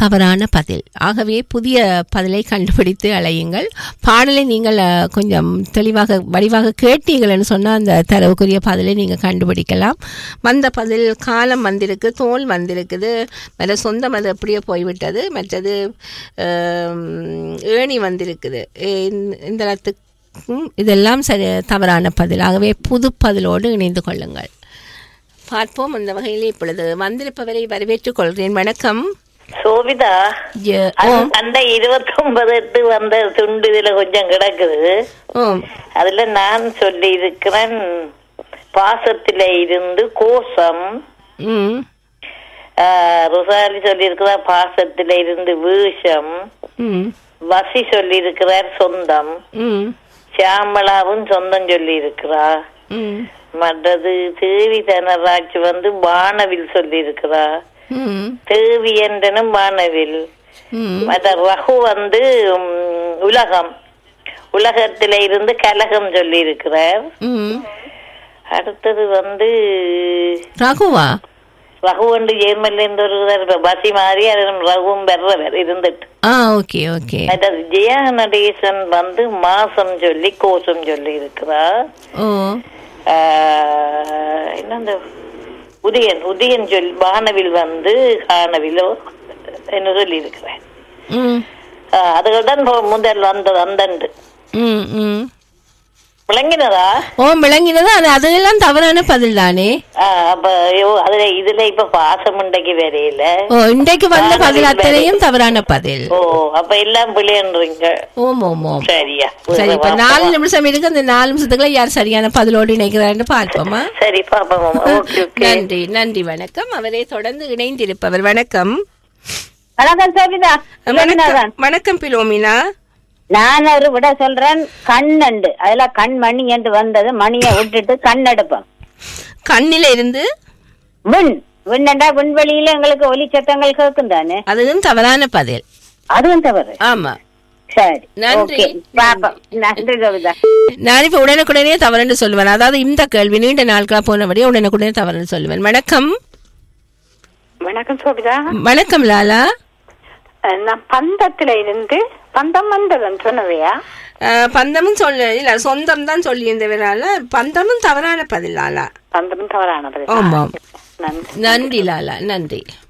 தவறான பதில் ஆகவே புதிய பதிலை கண்டுபிடித்து அழையுங்கள் பாடலை நீங்கள் அஹ், கொஞ்சம் தெளிவாக வடிவாக கேட்டீங்கள்னு சொன்னால் அந்த தரவுக்குரிய பதிலை நீங்கள் கண்டுபிடிக்கலாம் வந்த பதில் காலம் வந்திருக்கு தோல் வந்திருக்குது மற்ற சொந்தம் அது அப்படியே போய்விட்டது மற்றது ஆம், ஏணி வந்திருக்குது இந்த- இந்த இடத்துக்கும் இதெல்லாம் சரி தவறான பதில் ஆகவே புது பதிலோடு இணைந்து கொள்ளுங்கள் பார்ப்போம் அந்த வகையில் இப்பொழுது வந்திருப்பவரை வரவேற்றுக் கொள்கிறேன் வணக்கம் சோபிதா ஜ- ஓ அந்த- அந்த இருபத்தி ஒன்பது எட்டு வந்த துண்டு இதுல கொஞ்சம் கிடக்குது ஓ அதுல நான் சொல்லி இருக்கிறேன் பாசத்தில இருந்து கோசம் ம் ஆஹ், ருசாலி சொல்லி இருக்கிறா பாசத்தில இருந்து வீஷம் ம் வசி சொல்லி இருக்கிறார் சொந்தம் ம் சியாமளாவும் சொந்தம் சொல்லி இருக்கிறா ம் மற்றது தேவி தனராட்சி வந்து வானவில் சொல்லி இருக்கிறா ம் தேவி என்றனும் வானவில் ம் மற்ற ரகு வந்து உம், உலகம் உலகத்தில இருந்து கலகம் சொல்லி இருக்கிறார் ம் அடுத்தது வந்து ரகுவா ரகு வந்து ஜெயமல்ல இருந்து ஒரு பசி மாதிரி அதிலும் ரகுவும் பெறவர் இருந்துட்டு ஆ ஓகே ஓகே மற்றது ஜெயா நடேசன் வந்து மாசம் சொல்லி கோசம் சொல்லி இருக்கிறார் ஓ ஆஹ், என்ன அந்த உதயன் உதயன் சொல் வானவில் வந்து காணவிலோ என்று சொல்லி இருக்கிறேன் ம் அதுகள் தான் முதல் வந்தது அந்தண்டு ம் ம் விளங்கினதா ஓ விளங்கினது அது அதெல்லாம் தவறான பதில் தானே ஆ, அப்ப ஐயோ, அதுல இதுல இப்ப பாசம் உண்டைக்கு வரையில ஓ இன்றைக்கு வந்த பதில் அத்தனையும் தவறான பதில் ஓ அப்ப எல்லாம் பிள்ளைன்றீங்க ஓம் ஓம் ஓம் சரியா சரி இப்ப நாலு நிமிஷம் இருக்கு அந்த நாலு நிமிஷத்துக்குள்ள யார் சரியான பதிலோடு இணைக்கிறான்னு பார்ப்போமா சரி பாப்போம் ஓகே ஓகே நன்றி நன்றி வணக்கம் அவரை தொடர்ந்து இணைந்திருப்பவர் வணக்கம் வணக்கம் சோபிதா வணக்கம் வணக்கம் பிலோமினா நான் ஒரு விட சொல்றேன் கண்ணண்டு அதுல கண் மணி என்று வந்தது மணியை விட்டுட்டு கண் எடுப்போம் கண்ணில இருந்து விண் விண்ணண்டா விண்வெளியில எங்களுக்கு ஒலி சத்தங்கள் கேட்கும் தானே அதுவும் தவறான பதில் அதுவும் தவறு ஆமா சரி நன்றி. ஓகே பாப்போம் நன்றி சோபிதா நான் இப்ப உடனுக்குடனே தவறுன்னு சொல்லுவேன் அதாவது இந்த கேள்வி நீண்ட நாட்களா போனபடியே உடனுக்குடனே தவறுன்னு சொல்லுவேன் வணக்கம் வணக்கம் சோபிதா வணக்கம் லாலா அஹ் நான் பந்தத்துல இருந்து பந்தம் வந்ததுன்னு சொன்னவையா அஹ், பந்தமும் சொல்ல இல்ல சொந்தம் தான் சொல்லி இருந்தவரால பந்தமும் தவறான பதில் லாலா பந்தம் தவறானது ஆமாம் நன்றி நன்றி லாலா நன்றி